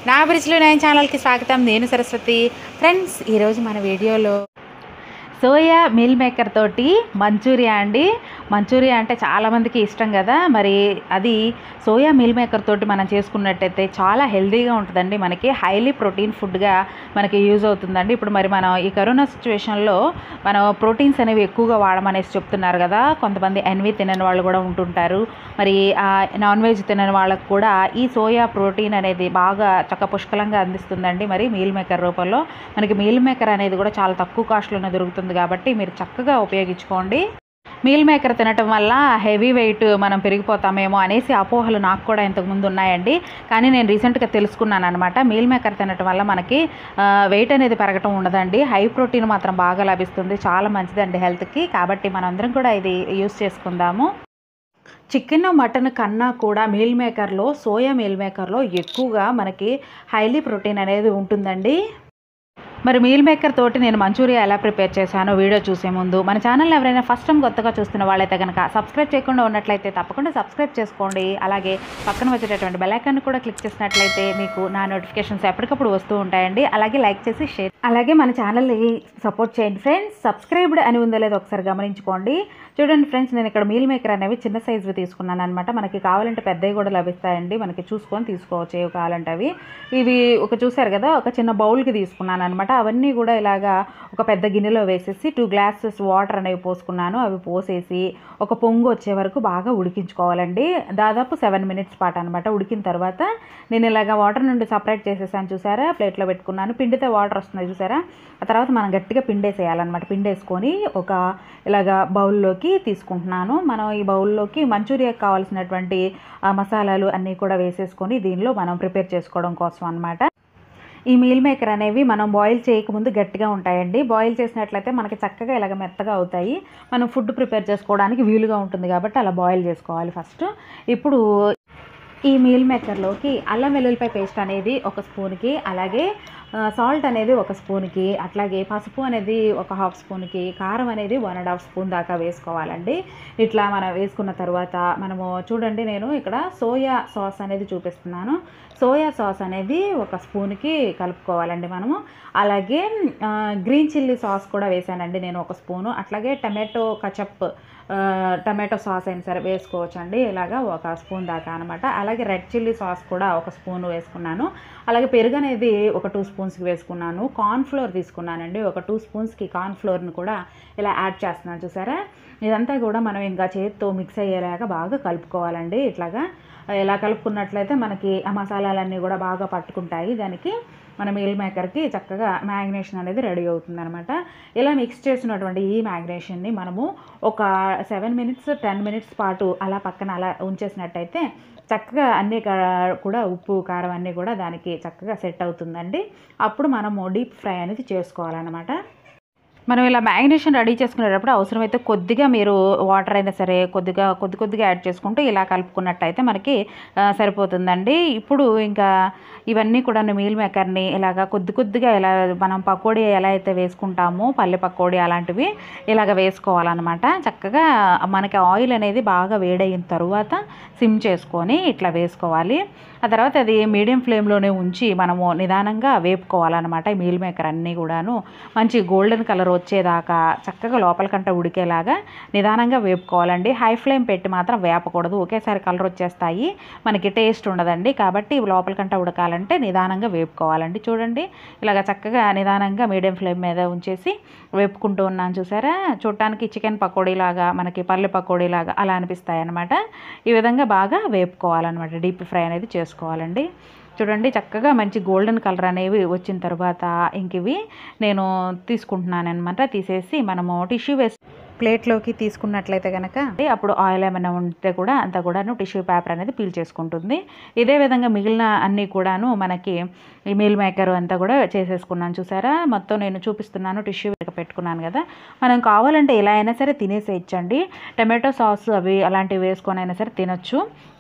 నా బ్రిడ్జ్లో నైన్ ఛానల్కి స్వాగతం నేను సరస్వతి ఫ్రెండ్స్ ఈరోజు మన వీడియోలో సోయా మీల్ మేకర్ తోటి మంచూరియా అండి మంచూరియా అంటే చాలామందికి ఇష్టం కదా మరి అది సోయా మీల్ మేకర్ తోటి మనం చేసుకున్నట్టయితే చాలా హెల్తీగా ఉంటుందండి మనకి హైలీ ప్రోటీన్ ఫుడ్గా మనకి యూజ్ అవుతుందండి ఇప్పుడు మరి మనం ఈ కరోనా సిచ్యువేషన్లో మనం ప్రోటీన్స్ అనేవి ఎక్కువగా వాడమనేసి చెప్తున్నారు కదా కొంతమంది ఎన్వి తినని వాళ్ళు కూడా ఉంటుంటారు మరి ఆ నాన్ వెజ్ తినని వాళ్ళకు కూడా ఈ సోయా ప్రోటీన్ అనేది బాగా చక్క పుష్కలంగా అందిస్తుందండి మరి మీల్ మేకర్ రూపంలో మనకి మీల్ మేకర్ అనేది కూడా చాలా తక్కువ కాస్ట్లోనే దొరుకుతుంది కాబట్టి మీరు చక్కగా ఉపయోగించుకోండి మీల్ మేకర్ తినటం వల్ల హెవీ వెయిట్ మనం పెరిగిపోతామేమో అనేసి అపోహలు నాకు కూడా ఇంతకుముందు ఉన్నాయండి కానీ నేను రీసెంట్గా తెలుసుకున్నాను అనమాట మీల్ మేకర్ తినటం వల్ల మనకి వెయిట్ అనేది పెరగటం ఉండదండి హై ప్రోటీన్ మాత్రం బాగా లభిస్తుంది చాలా మంచిదండి హెల్త్కి కాబట్టి మనందరం కూడా ఇది యూస్ చేసుకుందాము చికెన్ మటన్ కన్నా కూడా మీల్ మేకర్లో సోయా మీల్ మేకర్లో ఎక్కువగా మనకి హైలీ ప్రోటీన్ అనేది ఉంటుందండి మరి మీల్ మేకర్ తోటి నేను మంచూరియా ఎలా ప్రిపేర్ చేశానో వీడియో చూసే ముందు మన ఛానల్ ఎవరైనా ఫస్ట్ టైం కొత్తగా చూస్తున్న వాళ్ళైతే కనుక సబ్స్క్రైబ్ చేయకుండా ఉన్నట్లయితే తప్పకుండా సబ్స్క్రైబ్ చేసుకోండి అలాగే పక్కన వచ్చేటటువంటి బెల్ ఐకాన్ కూడా క్లిక్ చేసినట్లయితే మీకు నా నోటిఫికేషన్స్ ఎప్పటికప్పుడు వస్తూ ఉంటాయండి అలాగే లైక్ చేసి షేర్ అలాగే మన ఛానల్ని సపోర్ట్ చేయండి ఫ్రెండ్స్ సబ్స్క్రైబ్డ్ అని ఉందో లేదో ఒకసారి గమనించుకోండి చూడండి ఫ్రెండ్స్ నేను ఇక్కడ మీల్ మేకర్ అనేవి చిన్న సైజువి తీసుకున్నాను అనమాట మనకి కావాలంటే పెద్దవి కూడా లభిస్తాయండి మనకి చూసుకొని తీసుకోవచ్చు ఏవి కావాలంటే అవి ఇవి ఒక చూసారు కదా ఒక చిన్న బౌల్కి తీసుకున్నాను అనమాట అవన్నీ కూడా ఇలాగా ఒక పెద్ద గిన్నెలో వేసేసి టూ గ్లాసెస్ వాటర్ అనేవి పోసుకున్నాను అవి పోసేసి ఒక పొంగు వచ్చే వరకు బాగా ఉడికించుకోవాలండి దాదాపు సెవెన్ మినిట్స్ పాటు అనమాట ఉడికిన తర్వాత నేను ఇలాగ వాటర్ నుండి సపరేట్ చేసేసాను చూసారా ప్లేట్లో పెట్టుకున్నాను పిండితే వాటర్ వస్తుంది చూసారా ఆ తర్వాత మనం గట్టిగా పిండేసేయాలన్నమాట పిండేసుకొని ఒక ఇలాగ బౌల్లోకి తీసుకుంటున్నాను మనం ఈ బౌల్లోకి మంచూరియాకి కావాల్సినటువంటి ఆ మసాలాలు అన్నీ కూడా వేసేసుకొని దీనిలో మనం ప్రిపేర్ చేసుకోవడం కోసం అనమాట ఈ మీల్ మేకర్ అనేవి మనం బాయిల్ చేయకముందు గట్టిగా ఉంటాయండి బాయిల్ చేసినట్లయితే మనకి చక్కగా ఇలాగ మెత్తగా అవుతాయి మనం ఫుడ్ ప్రిపేర్ చేసుకోవడానికి వీలుగా ఉంటుంది కాబట్టి అలా బాయిల్ చేసుకోవాలి ఫస్ట్ ఇప్పుడు ఈ మీల్ మేకర్లోకి అల్లం వెల్లుల్లిపాయ పేస్ట్ అనేది ఒక స్పూన్కి అలాగే సాల్ట్ అనేది ఒక స్పూన్కి అట్లాగే పసుపు అనేది ఒక హాఫ్ స్పూన్కి కారం అనేది వన్ అండ్ హాఫ్ స్పూన్ దాకా వేసుకోవాలండి ఇట్లా మనం వేసుకున్న తర్వాత మనము చూడండి నేను ఇక్కడ సోయా సాస్ అనేది చూపిస్తున్నాను సోయా సాస్ అనేది ఒక స్పూన్కి కలుపుకోవాలండి మనము అలాగే గ్రీన్ చిల్లీ సాస్ కూడా వేసానండి నేను ఒక స్పూను అట్లాగే టమాటో కచప్ టమాటో సాస్ అయినా సరే వేసుకోవచ్చు అండి ఇలాగా ఒక స్పూన్ దాకా అనమాట అలాగే రెడ్ చిల్లీ సాస్ కూడా ఒక స్పూన్ వేసుకున్నాను అలాగే పెరుగు అనేది ఒక టూ స్పూన్స్కి వేసుకున్నాను కార్న్ ఫ్లోర్ తీసుకున్నానండి ఒక టూ స్పూన్స్కి కార్న్ ఫ్లోర్ని కూడా ఇలా యాడ్ చేస్తున్నాను చూసారా ఇదంతా కూడా మనం ఇంకా చేతితో మిక్స్ అయ్యేలాగా బాగా కలుపుకోవాలండి ఇట్లాగా ఇలా కలుపుకున్నట్లయితే మనకి ఆ మసాలాలన్నీ కూడా బాగా పట్టుకుంటాయి దానికి మన మీల్ మేకర్కి చక్కగా మ్యాగ్నేషన్ అనేది రెడీ అవుతుంది అనమాట ఇలా మిక్స్ చేసినటువంటి ఈ మ్యాగ్నేషన్ని మనము ఒక సెవెన్ మినిట్స్ టెన్ మినిట్స్ పాటు అలా పక్కన అలా ఉంచేసినట్టయితే చక్కగా అన్నీ కూడా ఉప్పు కారం అన్నీ కూడా దానికి చక్కగా సెట్ అవుతుందండి అప్పుడు మనము డీప్ ఫ్రై అనేది చేసుకోవాలన్నమాట మనం ఇలా మ్యాగ్నేషన్ రెడీ చేసుకునేటప్పుడు అవసరమైతే కొద్దిగా మీరు వాటర్ అయినా సరే కొద్దిగా కొద్ది కొద్దిగా యాడ్ చేసుకుంటూ ఇలా కలుపుకున్నట్టయితే మనకి సరిపోతుందండి ఇప్పుడు ఇంకా ఇవన్నీ కూడా మీల్ మేకర్ని ఇలాగ కొద్ది కొద్దిగా ఇలా మనం పకోడీ ఎలా అయితే వేసుకుంటామో పల్లె పకోడీ అలాంటివి ఇలాగ వేసుకోవాలన్నమాట చక్కగా మనకి ఆయిల్ అనేది బాగా వేడయిన తర్వాత సిమ్ చేసుకొని ఇట్లా వేసుకోవాలి ఆ తర్వాత అది మీడియం ఫ్లేమ్లోనే ఉంచి మనము నిదానంగా వేపుకోవాలన్నమాట ఈ మీల్ మేకర్ అన్నీ కూడాను మంచి గోల్డెన్ కలర్ వచ్చేదాకా చక్కగా లోపలికంట ఉడికేలాగా నిదానంగా వేపుకోవాలండి హై ఫ్లేమ్ పెట్టి మాత్రం వేపకూడదు ఒకేసారి కలర్ వచ్చేస్తాయి మనకి టేస్ట్ ఉండదండి కాబట్టి లోపలికంట ఉడకాలంటే నిదానంగా వేపుకోవాలండి చూడండి ఇలాగ చక్కగా నిదానంగా మీడియం ఫ్లేమ్ మీద ఉంచేసి వేపుకుంటూ ఉన్నాను చూసారా చూడటానికి చికెన్ పకోడీలాగా మనకి పల్లె పకోడీలాగా అలా అనిపిస్తాయి అనమాట ఈ విధంగా బాగా వేపుకోవాలన్నమాట డీప్ ఫ్రై అనేది చేసుకోవాలండి చూడండి చక్కగా మంచి గోల్డెన్ కలర్ అనేవి వచ్చిన తర్వాత ఇంక ఇవి నేను తీసుకుంటున్నాను అనమాట తీసేసి మనము టిష్యూ వేసి ప్లేట్లోకి తీసుకున్నట్లయితే కనుక అప్పుడు ఆయిల్ ఏమైనా ఉంటే కూడా అంతా కూడాను టిష్యూ పేపర్ అనేది పీల్ చేసుకుంటుంది ఇదే విధంగా మిగిలిన అన్నీ కూడాను మనకి ఈ మీల్ మేకర్ అంతా కూడా చేసేసుకున్నాను చూసారా మొత్తం నేను చూపిస్తున్నాను టిష్యూ పెట్టుకున్నాను కదా మనం కావాలంటే ఇలా అయినా సరే తినేసేయచ్చండి టమాటో సాస్ అవి అలాంటివి వేసుకొని అయినా సరే తినొచ్చు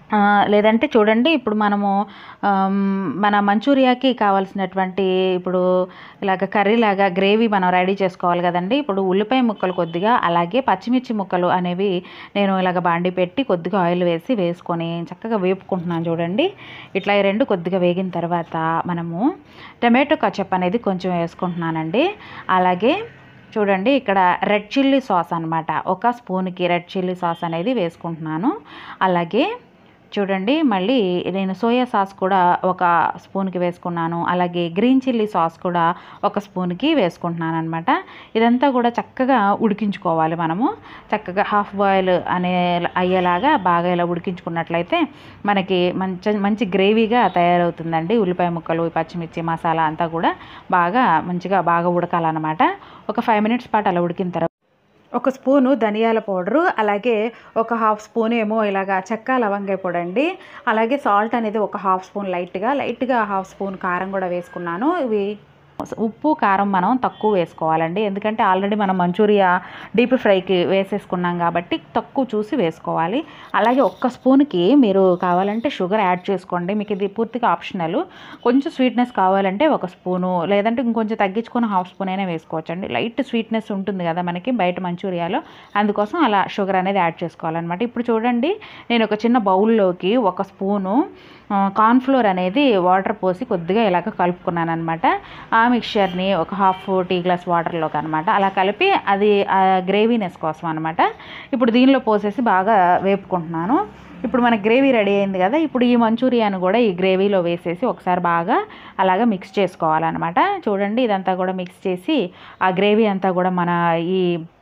ఆ, లేదంటే చూడండి ఇప్పుడు మనము ఆమ్, మన మంచూరియాకి కావాల్సినటువంటి ఇప్పుడు ఇలాగ కర్రీ లాగా గ్రేవీ మనం రెడీ చేసుకోవాలి కదండి ఇప్పుడు ఉల్లిపాయ ముక్కలు కొద్దిగా అలాగే పచ్చిమిర్చి ముక్కలు అనేవి నేను ఇలాగ బాండి పెట్టి కొద్దిగా ఆయిల్ వేసి వేసుకొని చక్కగా వేపుకుంటున్నాను చూడండి ఇట్లా ఈ రెండు కొద్దిగా వేగిన తర్వాత మనము టమాటో కచప్ అనేది కొంచెం వేసుకుంటున్నానండి అలాగే చూడండి ఇక్కడ రెడ్ చిల్లీ సాస్ అనమాట ఒక స్పూన్కి రెడ్ చిల్లీ సాస్ అనేది వేసుకుంటున్నాను అలాగే చూడండి మళ్ళీ నేను సోయా సాస్ కూడా ఒక స్పూన్కి వేసుకున్నాను అలాగే గ్రీన్ చిల్లీ సాస్ కూడా ఒక స్పూన్కి వేసుకుంటున్నాను అనమాట ఇదంతా కూడా చక్కగా ఉడికించుకోవాలి మనము చక్కగా హాఫ్ బాయిల్ అనే అయ్యేలాగా బాగా ఇలా ఉడికించుకున్నట్లయితే మనకి మంచి మంచి గ్రేవీగా తయారవుతుందండి ఉల్లిపాయ ముక్కలు పచ్చిమిర్చి మసాలా అంతా కూడా బాగా మంచిగా బాగా ఉడకాలన్నమాట ఒక ఫైవ్ మినిట్స్ పాటు అలా ఉడికిన తర్వాత ఒక స్పూను ధనియాల పౌడరు అలాగే ఒక హాఫ్ స్పూన్ ఏమో ఇలాగా చెక్క లవంగాయ పొడి అండి అలాగే సాల్ట్ అనేది ఒక హాఫ్ స్పూన్ లైట్గా లైట్గా హాఫ్ స్పూన్ కారం కూడా వేసుకున్నాను ఇవి ఉప్పు కారం మనం తక్కువ వేసుకోవాలండి ఎందుకంటే ఆల్రెడీ మనం మంచూరియా డీప్ ఫ్రైకి వేసేసుకున్నాం కాబట్టి తక్కువ చూసి వేసుకోవాలి అలాగే ఒక్క స్పూన్కి మీరు కావాలంటే షుగర్ యాడ్ చేసుకోండి మీకు ఇది పూర్తిగా ఆప్షనల్ కొంచెం స్వీట్నెస్ కావాలంటే ఒక స్పూను లేదంటే ఇంకొంచెం తగ్గించుకొని హాఫ్ స్పూన్ అయినా వేసుకోవచ్చండి లైట్ స్వీట్నెస్ ఉంటుంది కదా మనకి బయట మంచూరియాలో అందుకోసం అలా షుగర్ అనేది యాడ్ చేసుకోవాలన్నమాట ఇప్పుడు చూడండి నేను ఒక చిన్న బౌల్లోకి ఒక స్పూను కార్న్ఫ్లోర్ అనేది వాటర్ పోసి కొద్దిగా ఇలాగ కలుపుకున్నాను అనమాట ఆ మిక్చర్ని ఒక హాఫ్ టీ గ్లాస్ వాటర్లోకి అనమాట అలా కలిపి అది గ్రేవీనెస్ కోసం అనమాట ఇప్పుడు దీనిలో పోసేసి బాగా వేపుకుంటున్నాను ఇప్పుడు మన గ్రేవీ రెడీ అయింది కదా ఇప్పుడు ఈ మంచూరియాను కూడా ఈ గ్రేవీలో వేసేసి ఒకసారి బాగా అలాగా మిక్స్ చేసుకోవాలన్నమాట చూడండి ఇదంతా కూడా మిక్స్ చేసి ఆ గ్రేవీ అంతా కూడా మన ఈ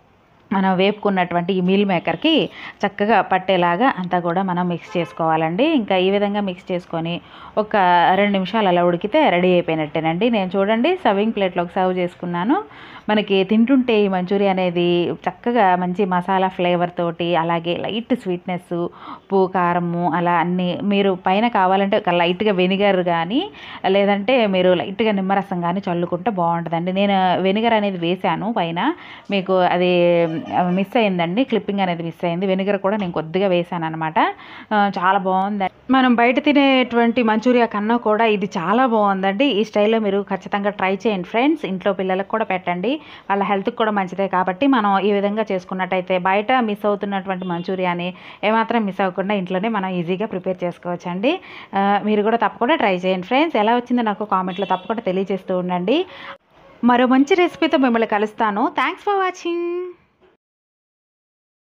మనం వేపుకున్నటువంటి ఈ మీల్ మేకర్కి చక్కగా పట్టేలాగా అంతా కూడా మనం మిక్స్ చేసుకోవాలండి ఇంకా ఈ విధంగా మిక్స్ చేసుకొని ఒక రెండు నిమిషాలు అలా ఉడికితే రెడీ అయిపోయినట్టేనండి నేను చూడండి సర్వింగ్ ప్లేట్లోకి సర్వ్ చేసుకున్నాను మనకి తింటుంటే ఈ మంచూరియా అనేది చక్కగా మంచి మసాలా ఫ్లేవర్ తోటి అలాగే లైట్ స్వీట్నెస్ ఉప్పు కారము అలా అన్నీ మీరు పైన కావాలంటే ఒక లైట్గా వెనిగర్ కానీ లేదంటే మీరు లైట్గా నిమ్మరసం కానీ చల్లుకుంటే బాగుంటుందండి నేను వెనిగర్ అనేది వేశాను పైన మీకు అది మిస్ అయిందండి క్లిప్పింగ్ అనేది మిస్ అయింది వెనిగర్ కూడా నేను కొద్దిగా వేసాను అనమాట చాలా బాగుంది మనం బయట తినేటువంటి మంచూరియా కన్నా కూడా ఇది చాలా బాగుందండి ఈ స్టైల్లో మీరు ఖచ్చితంగా ట్రై చేయండి ఫ్రెండ్స్ ఇంట్లో పిల్లలకు కూడా పెట్టండి వాళ్ళ హెల్త్కి కూడా మంచిదే కాబట్టి మనం ఈ విధంగా చేసుకున్నట్టయితే బయట మిస్ అవుతున్నటువంటి మంచూరియాని ఏమాత్రం మిస్ అవ్వకుండా ఇంట్లోనే మనం ఈజీగా ప్రిపేర్ చేసుకోవచ్చండి ఆ, మీరు కూడా తప్పకుండా ట్రై చేయండి ఫ్రెండ్స్ ఎలా వచ్చిందో నాకు కామెంట్లో తప్పకుండా తెలియజేస్తూ ఉండండి మరో మంచి రెసిపీతో మిమ్మల్ని కలుస్తాను థ్యాంక్స్ ఫర్ వాచింగ్